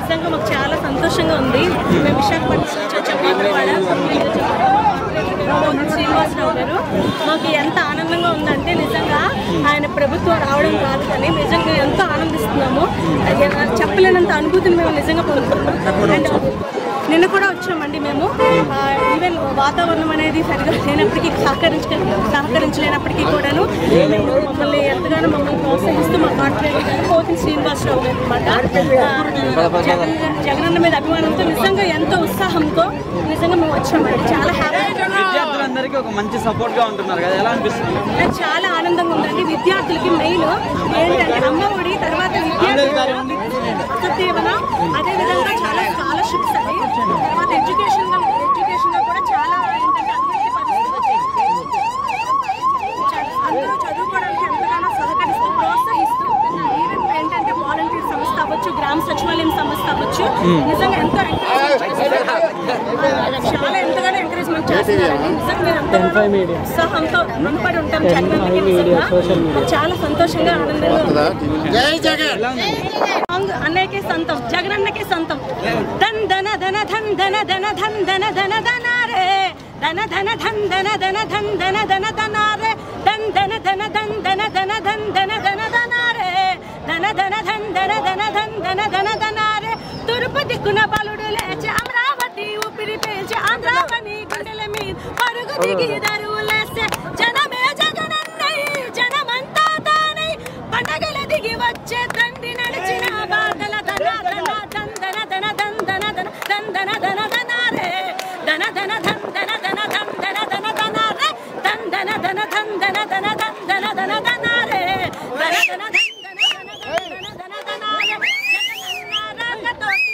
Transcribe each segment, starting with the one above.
నిజంగా మాకు చాలా సంతోషంగా ఉంది మేము విశాఖపట్నం నుంచి వచ్చాం మధురవాడ శ్రీనివాసరావు గారు మాకు ఎంత ఆనందంగా ఉందంటే నిజంగా ఆయన ప్రభుత్వం రావడం కాదు కానీ నిజంగా ఎంతో ఆనందిస్తున్నాము అది చెప్పలేనంత అనుభూతిని మేము నిజంగా పొందుతున్నాం అండ్ నిన్న కూడా వచ్చామండి మేము ఆ, ఈవెన్ వాతావరణం అనేది సరిగా లేనప్పటికీ సహకరించ సహకరించలేనప్పటికీ కూడాను మేము మమ్మల్ని ఎంతగానో మమ్మల్ని ప్రోత్సహిస్తూ మా కార్పొరేటర్ గారు పోతిన శ్రీనివాసరావు గారు అనమాట జగన్ జగనన్న మీద అభిమానంతో నిజంగా ఎంతో ఉత్సాహంతో నిజంగా మేము వచ్చామండి చాలా హ్యాపీ విద్యార్థులందరికీ ఒక మంచి సపోర్ట్ గా ఉంటున్నారు కదా ఎలా అనిపిస్తుంది నాకు చాలా ఆనందంగా ఉందండి విద్యార్థులకి మెయిన్ ఏంటంటే అమ్మఒడి తర్వాత విద్యార్థులు సత్యవన అదేవిధంగా చాలా స్కాలర్షిప్స్ అండి తర్వాత ఎడ్యుకేషన్ ఎడ్యుకేషన్ లో కూడా చాలా ఏంటంటే అభివృద్ధి పరిస్థితి అందరూ చదువుకోవడానికి ఎంతగానో సహకరిస్తూ ప్రోత్సహిస్తూ ఈవెన్ ఏంటంటే వాలంటీర్ సంస్థ అవ్వచ్చు గ్రామ సచివాలయం సంస్థ అవ్వచ్చు నిజంగా ఎంతో encouragement చేస్తున్నారు. చాలా ఎంతగానో ఎంకరేజ్మెంట్ చేస్తున్నారండి నిజంగా మేము ఎంతో ఉత్సాహంతో రుణపడి ఉంటాం జగన్కి నిజంగా మాకు చాలా సంతోషంగా ఆనందంగా ఉంది సాంగ్ అన్నయ్యకి సొంతం జగనన్నకి సొంతం ధన్ ధన ధన ధన్ ధన ధన ధన్ ధన ధన ధన రే ధన ధన ధన్ ధన ధన ధన్ ధన ధన ధన రే ధన్ ధన ధన ధన్ ధన ధన ధన్ ధన ధన ధన రే ధన ధన ధన్ ధన ధన ధన్ ధన ధన ధన రే తూర్పు దిక్కున బలుడు లేచి అమరావతి ఊపిరి పీల్చి ఆంధ్రావని గుండెల మీద పరుగు దిగి దరువులేస్తే జనమే జగనన్నై జనమంతా తానై పండగల దిగి వచ్చే తండ్రి నడిచిన బాధల ధన ధన దందన ధన దందన ధన దందన ధన ధన రే ధన ధన దందన ధన దందన ధన ధన రే దందన ధన దందన ధన దందన ధన ధన రే ధన ధన దందన ధన దందన ధన ధన రే జగనన్న రాకతోటి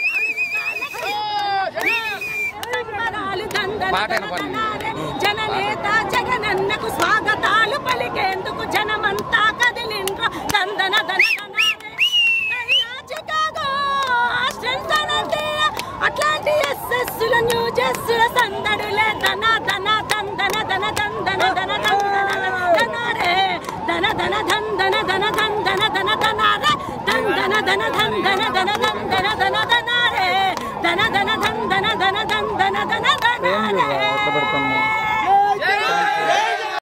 సంబరాలు దందన ధన ధన రే జననేత జగనన్నకు స్వాగతాలు పలికేందుకు జనమంతా కదిలిండ్రు దందన ధన ధన రే అయ్యా చికాగో ఆస్ట్రల్ తనతీయ అట్లాంటి ఎస్ఎస్ల న్యూ జెస్సుల సందడులే ధన ధన దందన ధన దందన ధన దందన ధన రే ధన ధన దందన ధన దందన ధన ధన రే దందన ధన దందన ధన దందన ధన ధన రే ధన ధన దందన ధన దందన ధన ధన రే